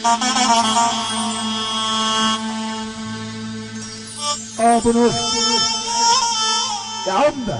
اه ابو نور يا عمده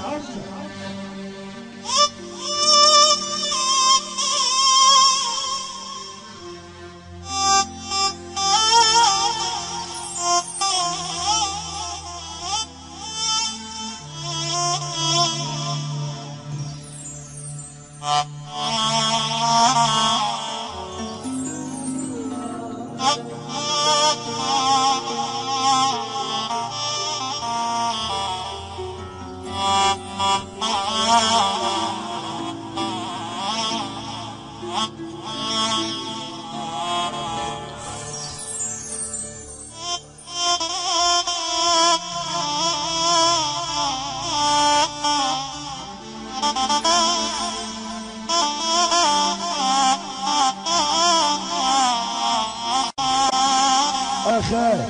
اخاك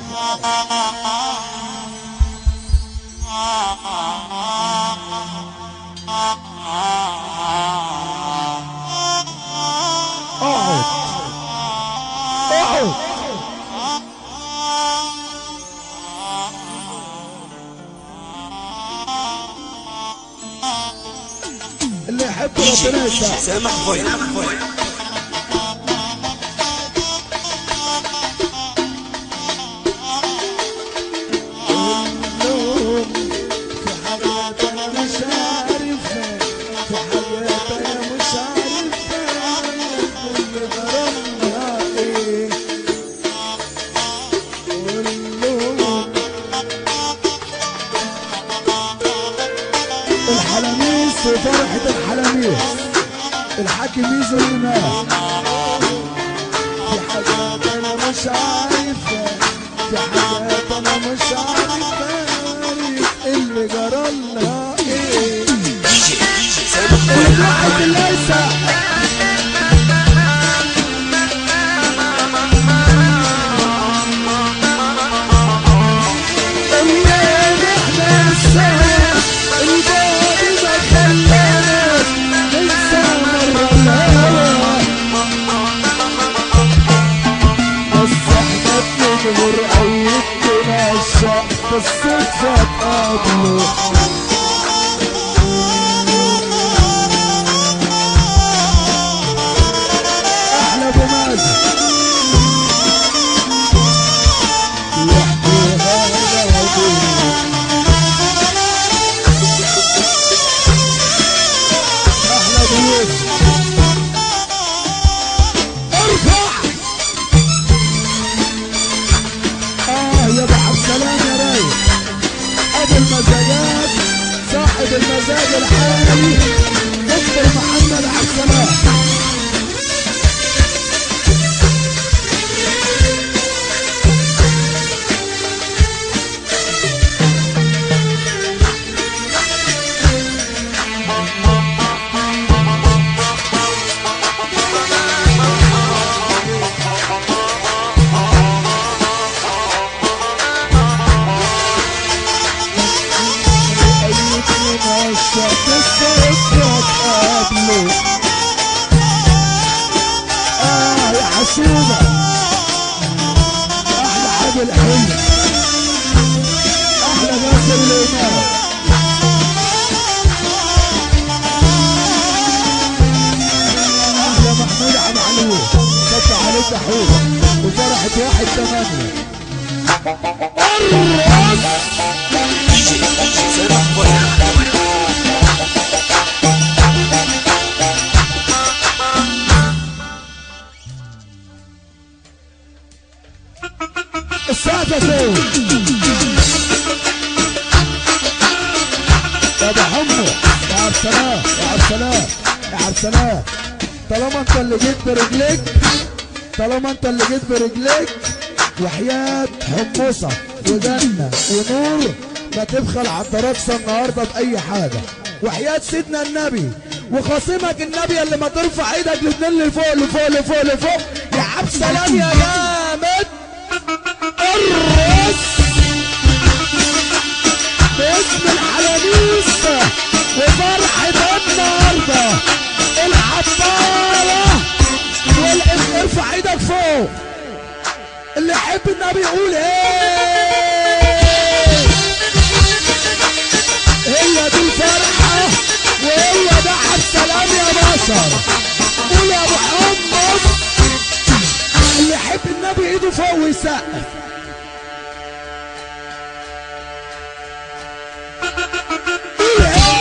اقعد اقعد اللي يحب ربنا يسعد سامح فويل كلهم في حياتي انا مش عارفها في حياتي انا مش عارفها كل غرامها ايه كلهم الحلاميس وفرحة الحلاميس الحاكم ميزو الإمام في حاجات أنا مش عارفها في حاجات أنا مش عارفها اللي جرى لها إيه دي جي دي جي سامح فويل الواحد اللي يسع الليل احنا السهر البعد ما خلاناش ننسى مرة الهوى بس احنا بنغمر اي الشق بالصدفة تقابله احلى ابو مازن يحكي هذا دنيا احلى ابو يوسف ارفع اه يا ابو عبد السلام يا رايق ابو المزاجات صاحب المزاج العالي دكتور محمد عبد السلام أيدي ماشية بالصدفة تقابله آه يا حسوبة أحلى حبل حلو أحلى ناصر الإمام أحلى محمود عبد علوي فتح عليك دحوح وفرحة واحد ثمانية دي جي دي جي سامح فويل السقف فوق يا ابو حمو يا عبد السلام يا عبد السلام يا عبد السلام طالما انت اللي جيت برجليك طالما انت اللي جيت برجليك وحياة حمصة وجنة ونور ما تبخل على الدراسة النهاردة بأي حاجة وحياة سيدنا النبي وخصيمك النبي اللي ما ترفع ايدك الاتنين لفوق لفوق لفوق لفوق يا عبد السلام يا جامد الرس باسم الحلاميس وفرحة النهارده العطارة والارفع ايدك فوق اللي يحب النبي يقول ايه هي دي الفرحة وهو ده عبد السلام يا بشر قول يا ابو حمص اللي يحب النبي ايده فوق ويسقف قول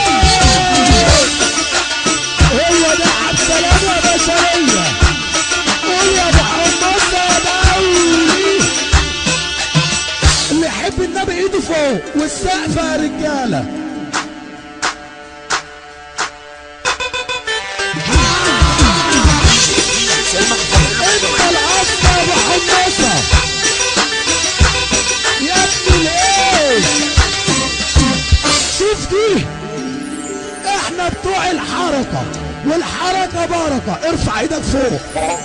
ايه هو ده عبد السلام يا بشرية قول يا ابو حمص يا دولي اللي يحب النبي ايده فوق والسقف يا رجاله سلمى فاير انت العصر يا ابو حمصه يا ابن الايه شوف دي احنا بتوع الحركه والحركه بركه ارفع ايدك فوق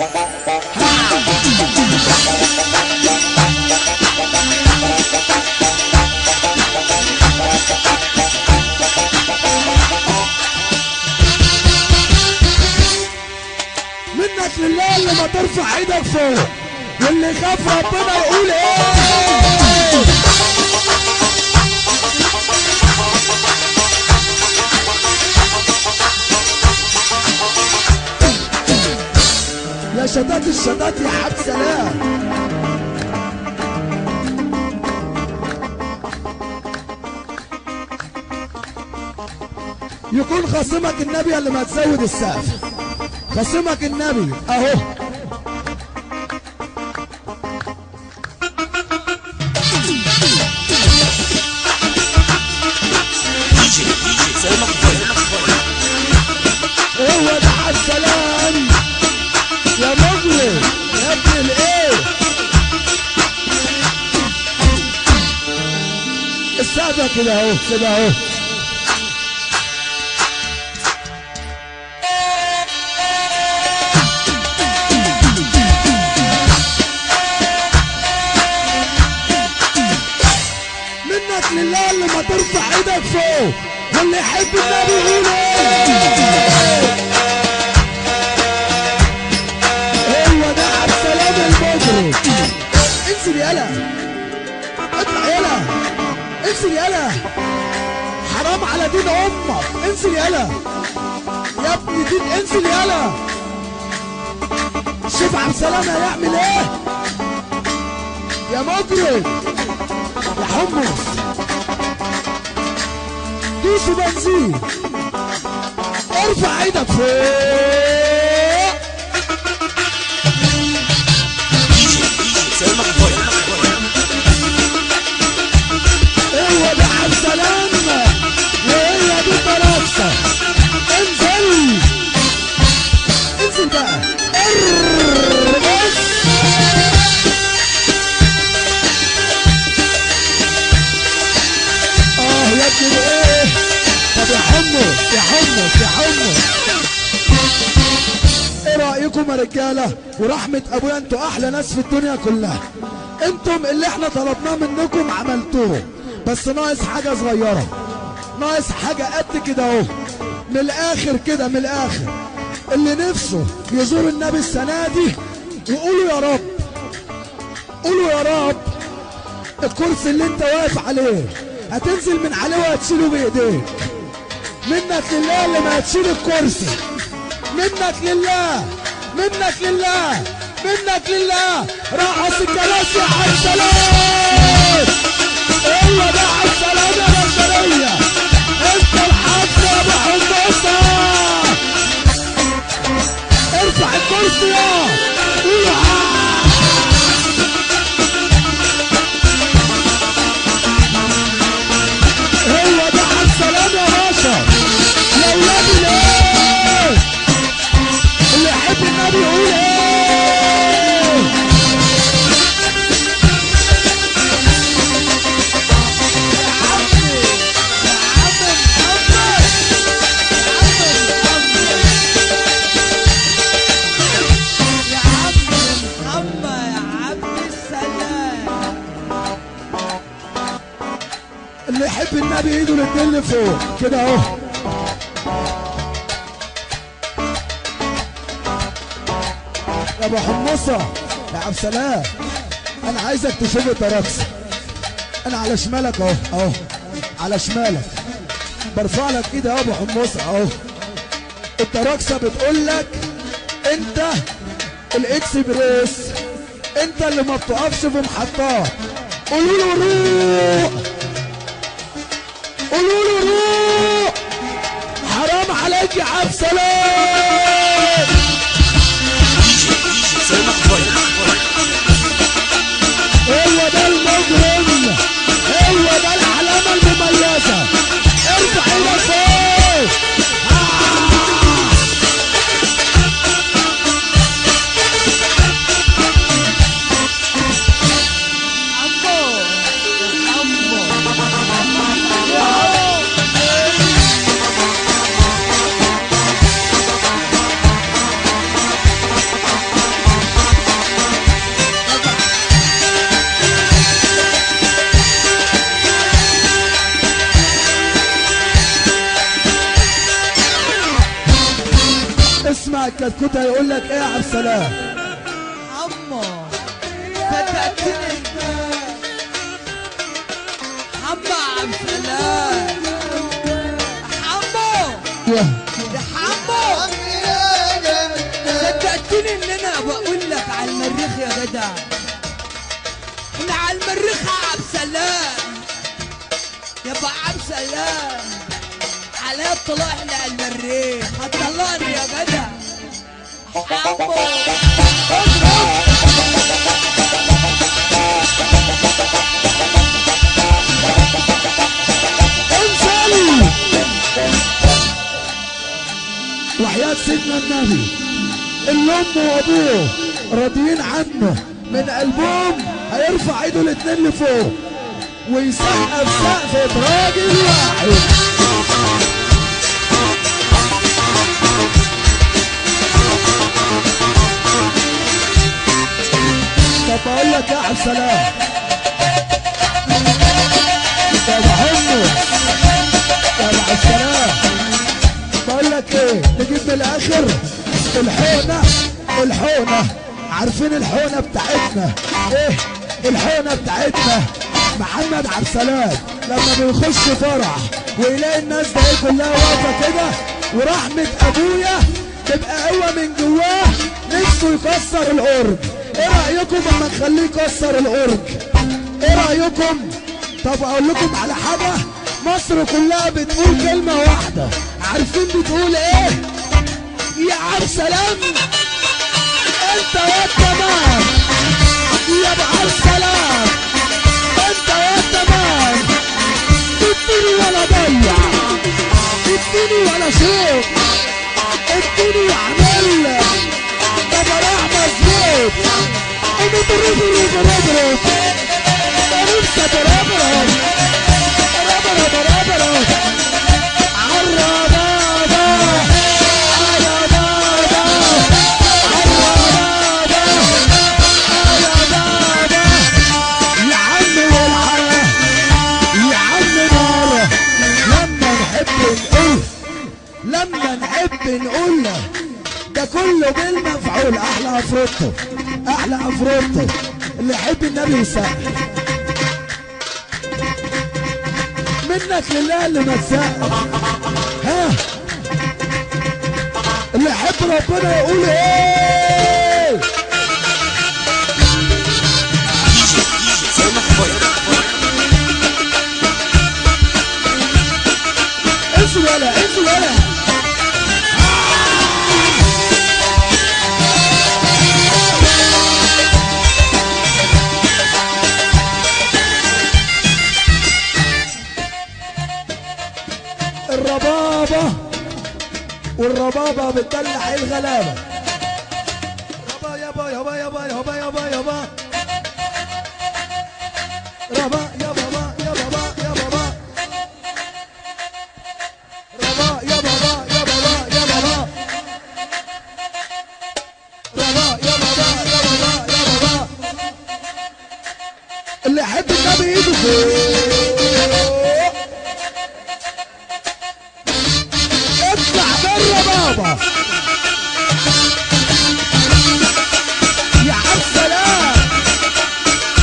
منك لله اللي ما ترفع ايدك فوق واللي يخاف ربنا يقول ايه يا شتات الشتات يا عبد سلام يكون خصمك النبي اللي ما تزود السقف خصمك النبي اهو دي جي دي جي سلمى فاير هو ده على السلام يا مجرم يا ابن الايه السقف كده اهو كده اهو منك لله اللي ما ترفع ايدك فوق واللي يحب النبي يقول ايه هو ده عبد السلام المجرم انزل يالا اطلع يالا انزل يالا حرام على دين امك انزل يالا يا ابني دين انزل يالا شوف عبد السلام هيعمل ايه يا مجرم يا حمص دوسوا بنزين ارفع ايدك فوق دي جي دي جي سلمى فاير هو ده عبد السلام وهي دي طلاسة انزل انزل بقى ارقص اه يا ابني ايه طب يا حمص يا حمص يا حمص ايه رايكم يا رجاله ورحمه ابويا انتوا احلى ناس في الدنيا كلها انتم اللي احنا طلبناه منكم عملتوه بس ناقص حاجه صغيره ناقص حاجه قد كده اهو من الاخر كده من الاخر اللي نفسه يزور النبي السنه دي وقولوا يا رب قولوا يا رب الكرسي اللي انت واقف عليه هتنزل من عليه وهتشيله بايديك منك لله اللي ما هتشيل الكرسي منك لله منك لله منك لله رقص الكراسي يا عبد السلام هو ده عبد السلام يا بشريه انت الحظ يا ابو حمصه ارفع الكرسي يا قول هو ده عبد السلام يا باشا يا ولاد الايه اللي يحب النبي يقول ايه يا عم محمد يا عبد السلام اللي يحب النبي ايده الاتنين لفوق كده اهو يا ابو حمصه يا عبد السلام انا عايزك تشوف التراكسة انا على شمالك اهو اهو على شمالك برفع لك ايدي يا ابو حمصه اهو التراكسة بتقول لك انت الاكسبريس انت اللي ما بتقفش في محطات قولوا له روح قولوا له روح حرام عليك يا عبد سلام سامح فاير هو ده المجرم هو ده العلامة المميزة ارفع ايدك فوق عمو عمو اسمع الكتكوت هيقول لك ايه يا عبد السلام عمو فتاتني عمو عبد السلام عمو يا يا حمو صدقتني ان انا بقول لك على المريخ يا جدع احنا على المريخ يا عبد السلام يا ابو عبد السلام على الطلاع احنا على المريخ هتطلعني يا جدع حمو اضرب انزل وحياة سيدنا النبي اللي امه وابوه راضيين عنه من قلبهم هيرفع ايده الاتنين لفوق ويسقف سقف راجل واحد طب بقول لك يا عبد السلام طب حمو يا عبد السلام بقول لك ايه نجيب من الاخر الحونه الحونه عارفين الحونه بتاعتنا ايه الحونه بتاعتنا محمد عبد السلام لما بيخش فرح ويلاقي الناس ده ايه كلها واقفه كده ورحمه ابويا تبقى هو من جواه نفسه يكسر الاورج ايه رايكم اما نخليه يكسر الاورج ايه رايكم طب اقول لكم على حاجه مصر كلها بتقول كلمه واحده عارفين بتقول ايه يا عبد سلام انت يا تمام يا ابو عبد سلام انت يا تمام اديني ولا ضيع اديني ولا شيء اديني واعمل طب راح مظبوط انا بربر بربر نفسي بربر بربر بربر عالربابة عالربابة عالربابة عالربابة يا عم والعلا يا عم نار لما نحب نقول لما نحب نقول ده كله بالمفعول احلى عفروتو احلى عفروتو اللي يحب النبي يسقف منك لله اللي ما تسقف ها اللي يحب ربنا يقول ايه سامح فاير انسوا ولا انسوا ولا الربابة والربابة بتدلع الغلابة يابا يابا يابا يابا يابا يابا يابا ربا يا بابا يا بابا يا بابا ربا يا بابا يا بابا يا بابا ربا يا بابا يا بابا يا بابا اللي يحب النبي ايده فوق اطلع بره بابا يا عبد السلام